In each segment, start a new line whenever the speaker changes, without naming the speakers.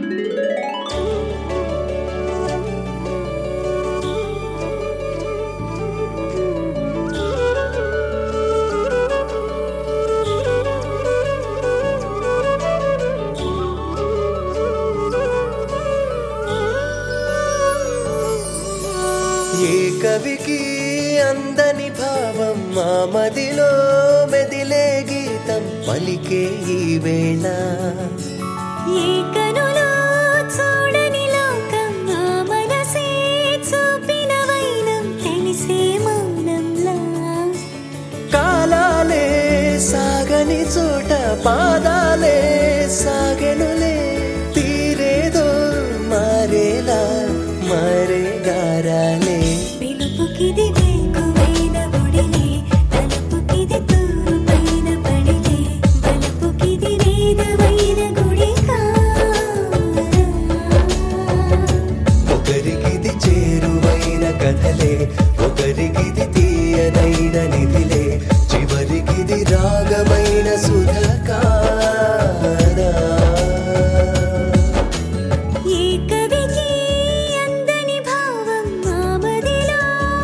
ఏ కవికి అందని భావం మా మదిలో మెదిలే గీతం పలికే ఈ వేళ
ఏ కనులో చూడని లోకం నా మనసే చూపిన వైనం తెలిసే మౌనంలా
కాలాలే సాగని చోట పాదాలే సాగెనులే తీరేదో మారేలా మారే గారాలే
పిలుపుకిది వేకువైన గుడిలే తలుపుకిది తూరు పైన పడిలే బలుపుకిది వేదమైన గుడి
ఒకరికిది చేరువైన కథలే ఒకరికిది తీయనైన నిధిలే చివరికిది రాగమైన సుధకారా
ఏ కవికి అందని భావం మా మదిలో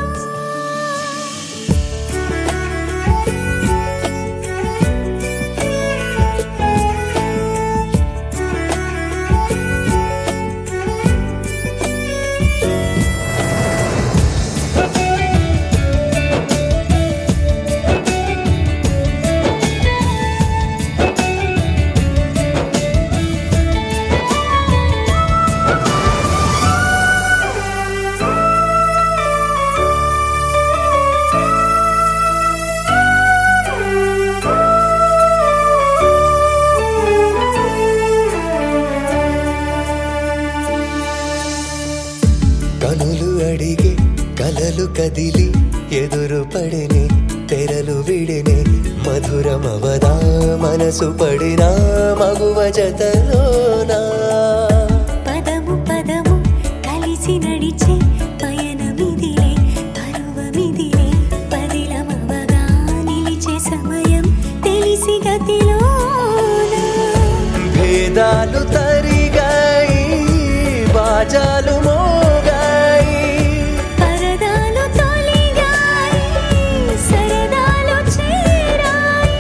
కనులు అడిగే కలలు కదిలి ఎదురు పడినే తెరలు విడినే మధురమవదా మనసు పడినా మగువ జతలోనా
పదము పదము కలిసి నడిచే పయనమిదిలే పరువమిదిలే పదిలమవగా నిలిచే సమయం తెలిసి గతిలోన
భేదాలు తరిగాయి బాజాలు మోగాయి
పరదాలు తొలిగాయి సరదాలు చేరాయి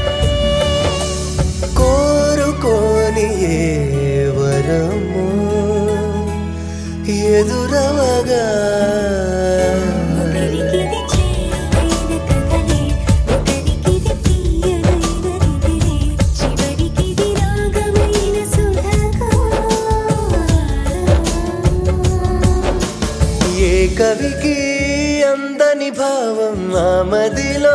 కోరుకోని ఏ వరము ఎదురవగా
ఒకరికిది చేరువైన కథలే ఒకరికిది తీయనైన నిధిలే చివరికిది రాగమైన సుధగా
ఏ కవికి అందని భావం ఆ మదిలో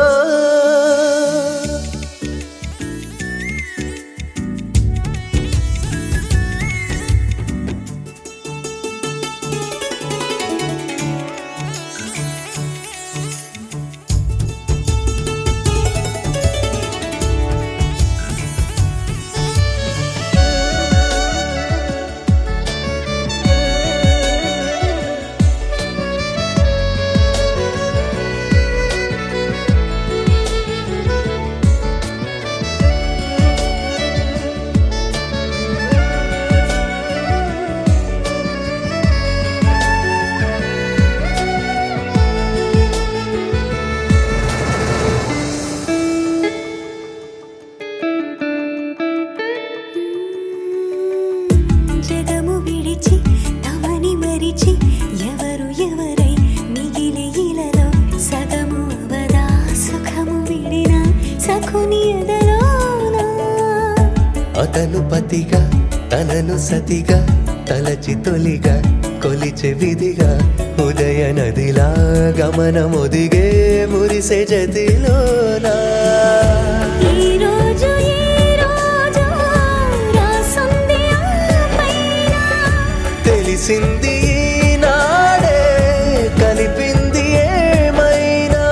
జగము విడిచి తమని మరిచి ఎవరు ఎవరై మిగిలి ఇలలో సగము అవదా సుఖము విడిన సఖుని ఎదలోనా
అతను పతిగా తనను సతిగా తలచి తొలిగా కొలిచె విధిగా ఉదయ నదిలా గమనమొదిగే మురిసె జతిలోనా
ఈ రోజు ఈ రోజు రాసుంది ఆ పైన
తెలిసింది ఈనాడే కలిపింది ఏమైనా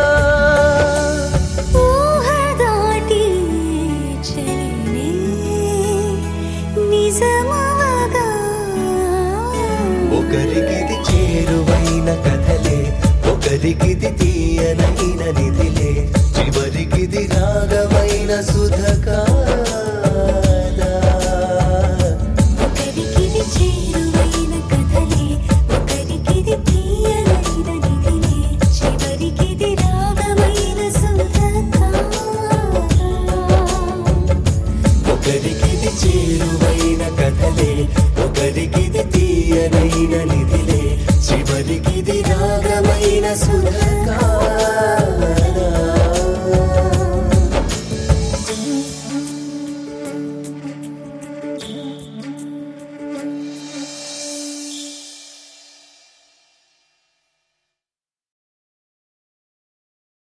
ఊహ దాటి చెలినే నిజమవగా
ఒకరికిది చేరువైన కథలే ఒకరికిది తీయనైన నిధిలే చివరికిది రాగమైన సుధకా